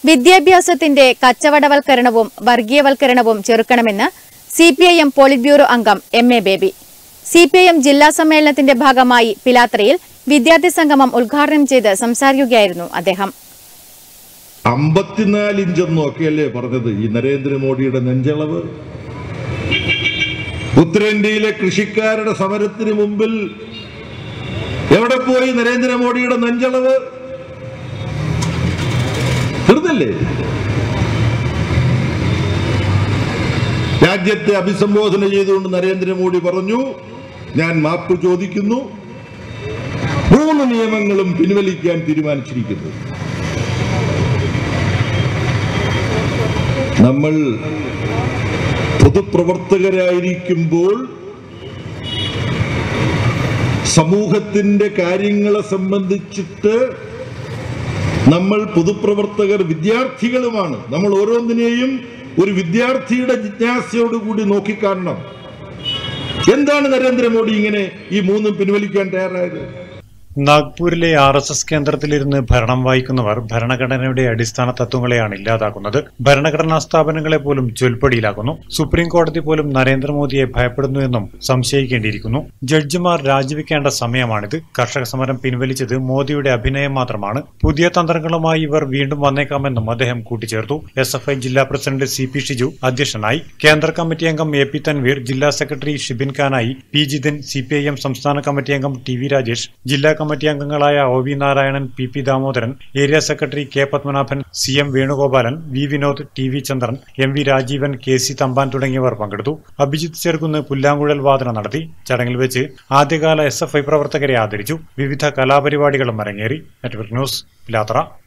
വിദ്യാഭ്യാസത്തിന്റെ കച്ചവടവൽക്കരണവും വർഗീയവൽക്കരണവും ചെറുക്കണമെന്ന് C P I M politburo അംഗം M A Baby C P I M ജില്ലാ സമ്മേളനത്തിന്റെ ഭാഗമായി പിലാത്രയിൽ വിദ്യാർത്ഥി സംഗമം ഉദ്ഘാടനം ചെയ്ത് സംസാരിക്കുകയായിരുന്നു അദ്ദേഹം അമ്പത്തിനാല് ഇഞ്ചെന്നൊക്കെയല്ലേ പറഞ്ഞത് ഈ നരേന്ദ്രമോദിയുടെ നെഞ്ചളവ് ഉത്തരേന്ത്യയിലെ കൃഷിക്കാരുടെ സമരത്തിന് മുമ്പിൽ എവിടെ പോയി നരേന്ദ്രമോദിയുടെ നെഞ്ചളവ് തീർന്നില്ലേ രാജ്യത്തെ അഭിസംബോധന ചെയ്തുകൊണ്ട് നരേന്ദ്രമോദി പറഞ്ഞു ഞാൻ മാപ്പ് ചോദിക്കുന്നു മൂന്ന് നിയമങ്ങളും പിൻവലിക്കാൻ തീരുമാനിച്ചിരിക്കുന്നു നമ്മൾ പൊതുപ്രവർത്തകരായിരിക്കുമ്പോൾ സമൂഹത്തിന്റെ കാര്യങ്ങളെ സംബന്ധിച്ചിട്ട് നമ്മൾ പൊതുപ്രവർത്തകർ വിദ്യാർത്ഥികളുമാണ് നമ്മൾ ഓരോന്നിനെയും ഒരു വിദ്യാർത്ഥിയുടെ ജിജ്ഞാസയോടുകൂടി നോക്കിക്കാണണം എന്താണ് നരേന്ദ്രമോദി ഇങ്ങനെ ഈ മൂന്നും പിൻവലിക്കാൻ തയ്യാറായത് നാഗ്പൂരിലെ ആർ എസ് എസ് കേന്ദ്രത്തിലിരുന്ന് ഭരണം വായിക്കുന്നവർ ഭരണഘടനയുടെ അടിസ്ഥാന തത്വങ്ങളെയാണ് ഇല്ലാതാക്കുന്നത് ഭരണഘടനാ സ്ഥാപനങ്ങളെ പോലും ചൊൽപ്പടിയിലാക്കുന്നു സുപ്രീം കോടതി പോലും നരേന്ദ്രമോദിയെ ഭയപ്പെടുന്നു എന്നും സംശയിക്കേണ്ടിയിരിക്കുന്നു ജഡ്ജിമാർ രാജിവെക്കേണ്ട സമയമാണിത് കർഷക സമരം പിൻവലിച്ചത് മോദിയുടെ അഭിനയം മാത്രമാണ് പുതിയ തന്ത്രങ്ങളുമായി ഇവർ വീണ്ടും വന്നേക്കാമെന്നും അദ്ദേഹം കൂട്ടിച്ചേർത്തു എസ് എഫ് ഐ ജില്ലാ പ്രസിഡന്റ് സി പി ഷിജു അധ്യക്ഷനായി കേന്ദ്ര കമ്മിറ്റി അംഗം എ പി തൻവീർ ജില്ലാ സെക്രട്ടറി ഷിബിൻ ഖാനായി P Jithin C P I M സംസ്ഥാന കമ്മിറ്റി അംഗം ടി വി രാജേഷ് ജില്ലാ കമ്മിറ്റി അംഗങ്ങളായ O V Narayanan P P Damodaran area secretary K Padmanabhan C M Venugopalan V Vinod T V Chandran M V Rajeevan K C Thampan തുടങ്ങിയവർ പങ്കെടുത്തു അഭിജിത്ത് ചെറുകുന്ന് പുല്ലാങ്കുഴൽ വാദനം നടത്തി ചടങ്ങിൽ വെച്ച് ആദ്യകാല എസ് എഫ് ഐ പ്രവർത്തകരെ ആദരിച്ചു വിവിധ കലാപരിപാടികളും അരങ്ങേറി നെറ്റ്വർക്ക് ന്യൂസ് പിലാത്ര